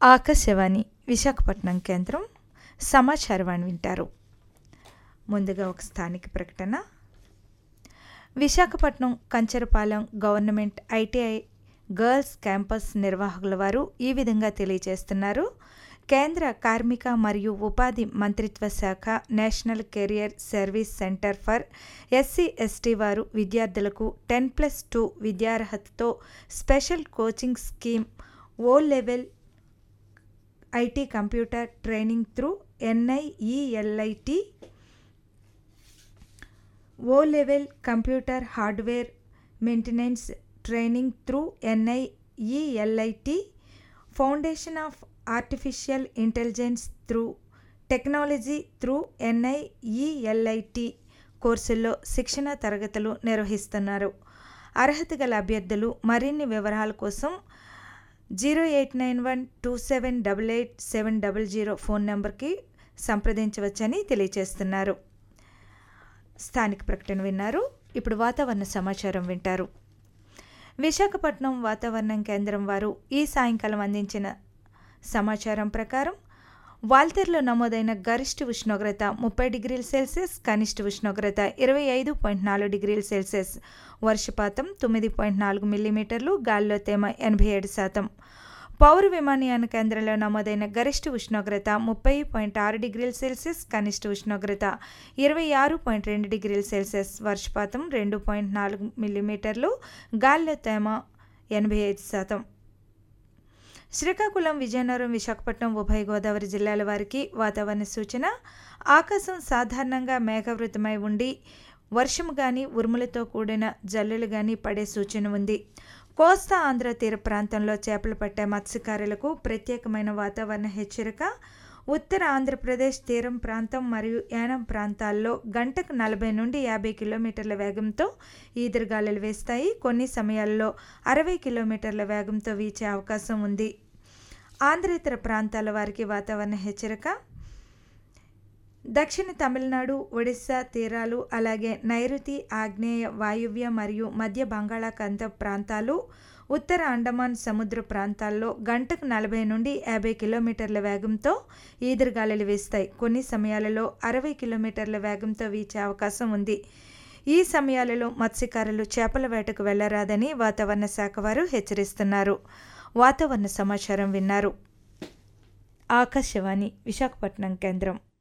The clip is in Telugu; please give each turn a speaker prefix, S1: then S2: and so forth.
S1: ఆకాశవాణి విశాఖపట్నం కేంద్రం సమాచారవాణి వింటారు ముందుగా ఒక స్థానిక ప్రకటన Visakhapatnam Kancharapalem government ITI girls campus నిర్వాహకుల వారు ఈ విధంగా తెలియజేస్తున్నారు కేంద్ర కార్మిక మరియు ఉపాధి మంత్రిత్వ శాఖ national career service centre for SC ST వారు విద్యార్థులకు టెన్ ప్లస్ టూ విద్యార్హతతో special coaching scheme O level IT computer training through NIELIT O level computer hardware maintenance training through NIELIT foundation of artificial intelligence through technology through NIELIT కోర్సుల్లో శిక్షణ తరగతులు నిర్వహిస్తున్నారు అర్హత గల అభ్యర్థులు మరిన్ని వివరాల కోసం zero eight nine one two seven double eight seven double zero phone నెంబర్కి సంప్రదించవచ్చని తెలియజేస్తున్నారు స్థానిక ప్రకటన విన్నారు ఇప్పుడు వాతావరణ సమాచారం వింటారు విశాఖపట్నం వాతావరణం కేంద్రం వారు ఈ సాయంకాలం అందించిన సమాచారం ప్రకారం వాల్తెర్లో నమోదైన గరిష్ట ఉష్ణోగ్రత ముప్పై డిగ్రీల సెల్సియస్ కనిష్ట ఉష్ణోగ్రత ఇరవై ఐదు పాయింట్ నాలుగు డిగ్రీల సెల్సియస్ వర్షపాతం తొమ్మిది పాయింట్ నాలుగు మిల్లీమీటర్లు గాలిలో తేమ ఎనభై ఏడు శాతం పౌర విమానయాన కేంద్రంలో నమోదైన గరిష్ట ఉష్ణోగ్రత ముప్పై పాయింట్ ఆరు డిగ్రీల సెల్సియస్ కనిష్ట ఉష్ణోగ్రత ఇరవై ఆరు పాయింట్ రెండు డిగ్రీల సెల్సియస్ వర్షపాతం రెండు పాయింట్ నాలుగు మిల్లీమీటర్లు గాలిలో తేమ ఎనభై ఐదు శాతం శ్రీకాకుళం విజయనగరం విశాఖపట్నం ఉభయ గోదావరి జిల్లాల వారికి వాతావరణ సూచన ఆకాశం సాధారణంగా మేఘవృతమై ఉండి వర్షం కానీ ఉరుములతో కూడిన జల్లులు కానీ పడే సూచన ఉంది కోస్తా ఆంధ్ర తీర ప్రాంతంలో చేపలు పట్టే మత్స్యకారులకు ప్రత్యేకమైన వాతావరణ హెచ్చరిక ఉత్తర ఆంధ్రప్రదేశ్ తీరం ప్రాంతం మరియు యానం ప్రాంతాల్లో గంటకు నలభై నుండి యాభై కిలోమీటర్ల వేగంతో ఈదురుగాలులు వేస్తాయి కొన్ని సమయాల్లో అరవై కిలోమీటర్ల వేగంతో వీచే అవకాశం ఉంది ఆంధ్రేతర ప్రాంతాల వారికి వాతావరణ హెచ్చరిక దక్షిణ తమిళనాడు ఒడిశా తీరాలు అలాగే నైరుతి ఆగ్నేయ వాయువ్య మరియు మధ్య బంగాళాఖాత ప్రాంతాలు ఉత్తర అండమాన్ సముద్ర ప్రాంతాల్లో గంటకు నలభై నుండి యాభై కిలోమీటర్ల వేగంతో ఈదురుగాలులు వీస్తాయి కొన్ని సమయాలలో అరవై కిలోమీటర్ల వేగంతో వీచే అవకాశం ఉంది ఈ సమయాలలో మత్స్యకారులు చేపల వేటకు వెళ్లరాదని వాతావరణ శాఖ వారు హెచ్చరిస్తున్నారు వాతావరణ సమాచారం విన్నారు ఆకాశవాణి విశాఖపట్నం కేంద్రం